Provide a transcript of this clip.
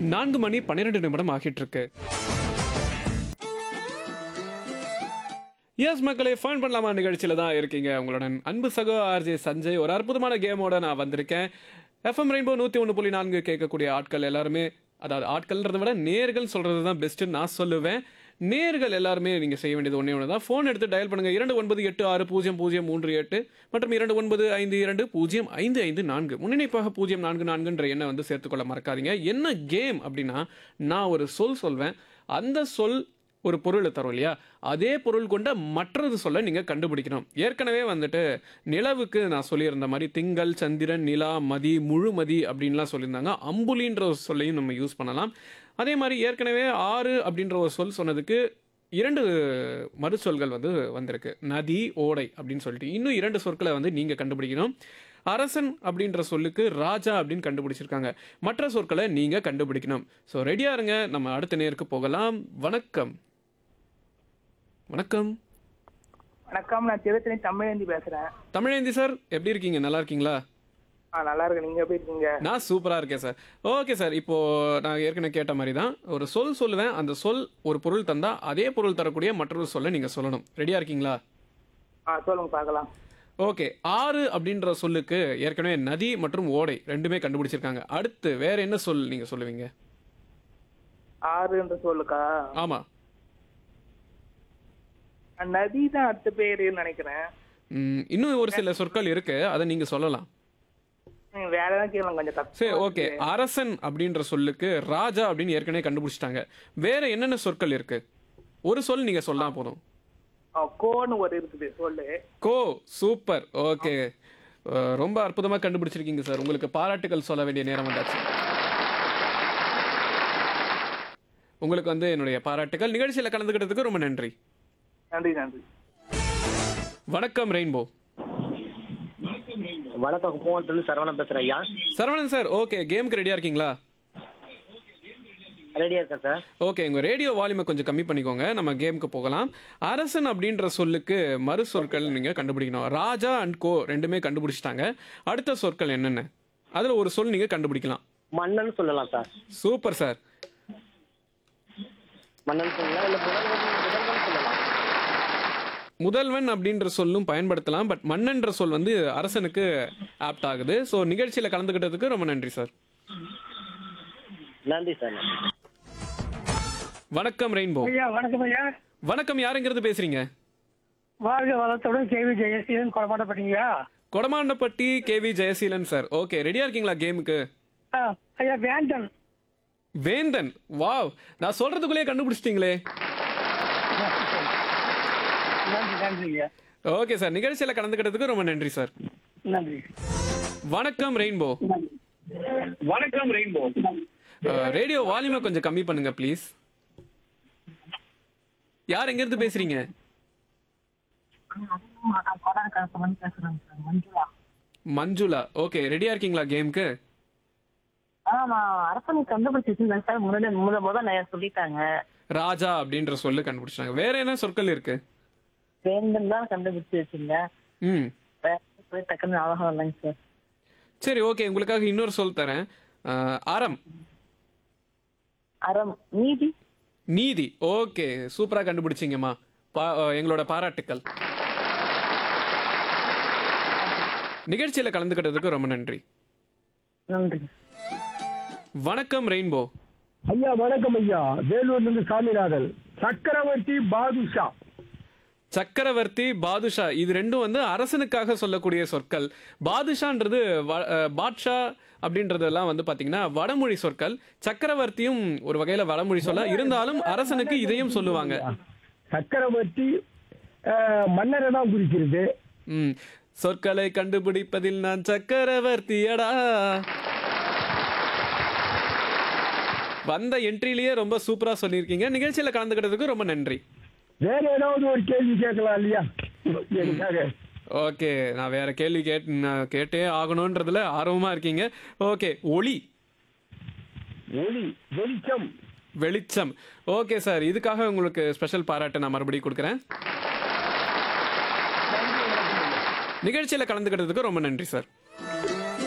நான்கு மணி பன்னிரெண்டு நிமிடம் ஆகிட்டு இருக்கு எஸ் மக்களே ஃபன் பண்ணலாமா நிகழ்ச்சியில தான் இருக்கீங்க உங்களுடன் அன்பு சகோ ஆர்ஜே சஞ்சய் ஒரு அற்புதமான கேமோட நான் வந்திருக்கேன் எஃப்எம் ரெயின்போ நூற்றி ஒன்று புள்ளி நான்கு கேட்கக்கூடிய ஆட்கள் எல்லாருமே அதாவது ஆட்கள்ன்றதை விட நேர்கள் சொல்றது தான் பெஸ்ட்டுன்னு நான் சொல்லுவேன் நேர்கள் எல்லாருமே நீங்கள் செய்ய வேண்டியது ஒன்றே ஒன்று தான் ஃபோன் எடுத்து டயல் பண்ணுங்க இரண்டு ஒன்பது எட்டு ஆறு பூஜ்ஜியம் பூஜ்ஜியம் மூன்று எட்டு மற்றும் இரண்டு ஒன்பது ஐந்து இரண்டு பூஜ்ஜியம் ஐந்து ஐந்து நான்கு முன்னிணைப்பாக பூஜ்ஜியம் நான்கு நான்குன்ற எண்ணை வந்து சேர்த்துக்கொள்ள மறக்காதீங்க என்ன கேம் அப்படின்னா நான் ஒரு சொல் சொல்வேன் அந்த சொல் ஒரு பொருளை தரும் இல்லையா அதே பொருள் கொண்ட மற்றது சொல்ல நீங்கள் கண்டுபிடிக்கணும் ஏற்கனவே வந்துட்டு நிலவுக்கு நான் சொல்லியிருந்த மாதிரி திங்கள் சந்திரன் நிலா மதி முழுமதி அப்படின்லாம் சொல்லியிருந்தாங்க அம்புலின்ற ஒரு சொல்லையும் நம்ம யூஸ் பண்ணலாம் அதே மாதிரி ஏற்கனவே ஆறு அப்படின்ற ஒரு சொல் சொன்னதுக்கு இரண்டு மறுசொல்கள் வந்து வந்திருக்கு நதி ஓடை அப்படின்னு சொல்லிட்டு இன்னும் இரண்டு சொற்களை வந்து நீங்கள் கண்டுபிடிக்கணும் அரசன் அப்படின்ற சொல்லுக்கு ராஜா அப்படின்னு கண்டுபிடிச்சிருக்காங்க மற்ற சொற்களை நீங்கள் கண்டுபிடிக்கணும் ஸோ ரெடியாக இருங்க நம்ம அடுத்த நேருக்கு போகலாம் வணக்கம் வணக்கம் வணக்கம் நான் திருத்தணி தமிழேந்தி பேசுறேன் தமிழேந்தி சார் எப்படி இருக்கீங்க நல்லா இருக்கீங்களா ஆ நல்லா இருக்கேன் நீங்க எப்படி இருக்கீங்க நான் சூப்பராக இருக்கேன் சார் ஓகே சார் இப்போ நான் ஏற்கனவே கேட்ட மாதிரி தான் ஒரு சொல் சொல்லுவேன் அந்த சொல் ஒரு பொருள் தந்தா அதே பொருள் தரக்கூடிய மற்றொரு சொல்லை நீங்கள் சொல்லணும் ரெடியாக இருக்கீங்களா ஆ சொல்லுங்க பார்க்கலாம் ஓகே ஆறு அப்படின்ற சொல்லுக்கு ஏற்கனவே நதி மற்றும் ஓடை ரெண்டுமே கண்டுபிடிச்சிருக்காங்க அடுத்து வேற என்ன சொல் நீங்க சொல்லுவீங்க ஆறு என்று சொல்லுக்கா ஆமா நதி தான் அடுத்த பேருன்னு நினைக்கிறேன் ம், இன்னும் ஒரு சில சொற்கள் இருக்கு அதை நீங்க சொல்லலாம் நீங்க வேற ஏதாவது கேளுங்க கொஞ்சம் தப்பு சரி ஓகே அரசன் அப்படின்ற சொல்லுக்கு ராஜா அப்படின்னு ஏற்கனவே கண்டுபிடிச்சிட்டாங்க வேற என்னென்ன சொற்கள் இருக்கு ஒரு சொல் நீங்க சொல்லலாம் போதும் ஆ, கோன்னு ஒரு இருக்குது சொல்லு கோ சூப்பர் ஓகே அஹ், ரொம்ப அற்புதமா கண்டுபிடிச்சிருக்கீங்க சார் உங்களுக்கு பாராட்டுகள் சொல்ல வேண்டிய நேரம் வந்தாச்சு உங்களுக்கு வந்து என்னுடைய பாராட்டுகள் நிகழ்ச்சியில கலந்துக்கிட்டதுக்கு ரொம்ப நன்றி நன்றி நன்றி வணக்கம் ரெயின்போ வணக்கம் கும்பகோணத்துல சரவணன் பேசுறேன் ஐயா சரவணன் சார் ஓகே கேமுக்கு ரெடியா இருக்கீங்களா ரெடியா இருக்கேன் சார் ஓகே உங்க ரேடியோ வால்யூமை கொஞ்சம் கம்மி பண்ணிக்கோங்க நம்ம கேமுக்கு போகலாம் அரசன் அப்படின்ற சொல்லுக்கு மறு சொற்கள் நீங்க கண்டுபிடிக்கணும் ராஜா அண்ட் கோ ரெண்டுமே கண்டுபிடிச்சிட்டாங்க அடுத்த சொற்கள் என்னென்ன அதுல ஒரு சொல் நீங்க கண்டுபிடிக்கலாம் மன்னன் சொல்லலாம் சார் சூப்பர் சார் மன்னன் சொல்லலாம் இல்ல முதல்வன் முதல்வன் சொல்லலாம் முதல்வன் அப்படின்ற சொல்லும் பயன்படுத்தலாம் பட் மன்னன்ற சொல் வந்து அரசனுக்கு ஆப்ட் ஆகுது ஸோ நிகழ்ச்சியில கலந்துக்கிட்டதுக்கு ரொம்ப நன்றி சார் நன்றி சார் நன்றி வணக்கம் ரெயின்போ ஐயா வணக்கம் ஐயா வணக்கம் யாருங்கிறது பேசுறீங்க வாழ்க வளத்துடன் கேவி ஜெயசீலன் கொடமாட்டப்பட்டீங்களா Kodamandapatti KV Jayaseelan sir okay ரெடியா இருக்கீங்களா கேமுக்கு ஐயா வேண்டன் வேந்தன் வாவ் நான் சொல்றதுக்குள்ளே கண்டுபிடிச்சிட்டீங்களே நன்றி நன்றி ஐயா ஓகே சார் நிகழ்ச்சியில கலந்துக்கிட்டதுக்கு ரொம்ப நன்றி சார் நன்றி வணக்கம் ரெயின்போ வணக்கம் ரெயின்போ ரேடியோ வால்யூமை கொஞ்சம் கம்மி பண்ணுங்க ப்ளீஸ் யார் எங்க இருந்து பேசுறீங்க மஞ்சுளா ஓகே ரெடியா இருக்கீங்களா கேமுக்கு ஆமா அரசனை கண்டுபிடிச்சிருந்தேன் சார் முன்னாடி முத முத நான் சொல்லிட்டாங்க ராஜா அப்படின்ற சொல்லு கண்டுபிடிச்சாங்க வேற என்ன சொற்கள் இருக்கு வேந்தன் தான் கண்டுபிடிச்சு வச்சிருந்தேன் ம் வேற போய் டக்குன்னு ஞாபகம் இல்லைங்க சார் சரி ஓகே உங்களுக்காக இன்னொரு சொல் தரேன் அஹ், அறம் அறம் நீதி நீதி ஓகே சூப்பரா கண்டுபிடிச்சிங்கம்மா பா- அஹ், எங்களோட பாராட்டுக்கள் நிகழ்ச்சியில கலந்துக்கிட்டதுக்கு ரொம்ப நன்றி நன்றி வணக்கம் ரெயின்போ ஐயா வணக்கம் ஐயா வேலூர்ல இருந்து சாமிநாதன் சக்கரவர்த்தி பாதுஷா சக்கரவர்த்தி பாதுஷா இது ரெண்டும் வந்து அரசனுக்காக சொல்லக்கூடிய சொற்கள் பாதுஷான்றது வ- அஹ், பாட்ஷா அப்படின்றதெல்லாம் வந்து பாத்தீங்கன்னா வடமொழி சொற்கள் சக்கரவர்த்தியும் ஒரு வகையில வடமொழி சொல்ல இருந்தாலும் அரசனுக்கு இதையும் சொல்லுவாங்க சக்கரவர்த்தி அஹ், மன்னரை தான் குறிக்கிறது ம் சொற்களை கண்டுபிடிப்பதில் நான் சக்கரவர்த்தியடா வந்த என்ட்ரிலேயே ரொம்ப சூப்பரா சொல்லியிருக்கீங்க நிகழ்ச்சியில கலந்துக்கிட்டதுக்கு ரொம்ப நன்றி வேற ஏதாவது ஒரு கேள்வி கேட்கலாம் இல்லையா எனக்காக ஓகே நான் வேற கேள்வி கேட் நான் கேட்டே ஆகணுன்றதுல ஆர்வமா இருக்கீங்க ஓகே ஒளி ஒளி வெளிச்சம் வெளிச்சம் ஓகே சார் இதுக்காக உங்களுக்கு ஸ்பெஷல் பாராட்டு நான் மறுபடியும் கொடுக்குறேன் நிகழ்ச்சியில கலந்துக்கிட்டதுக்கு ரொம்ப நன்றி சார்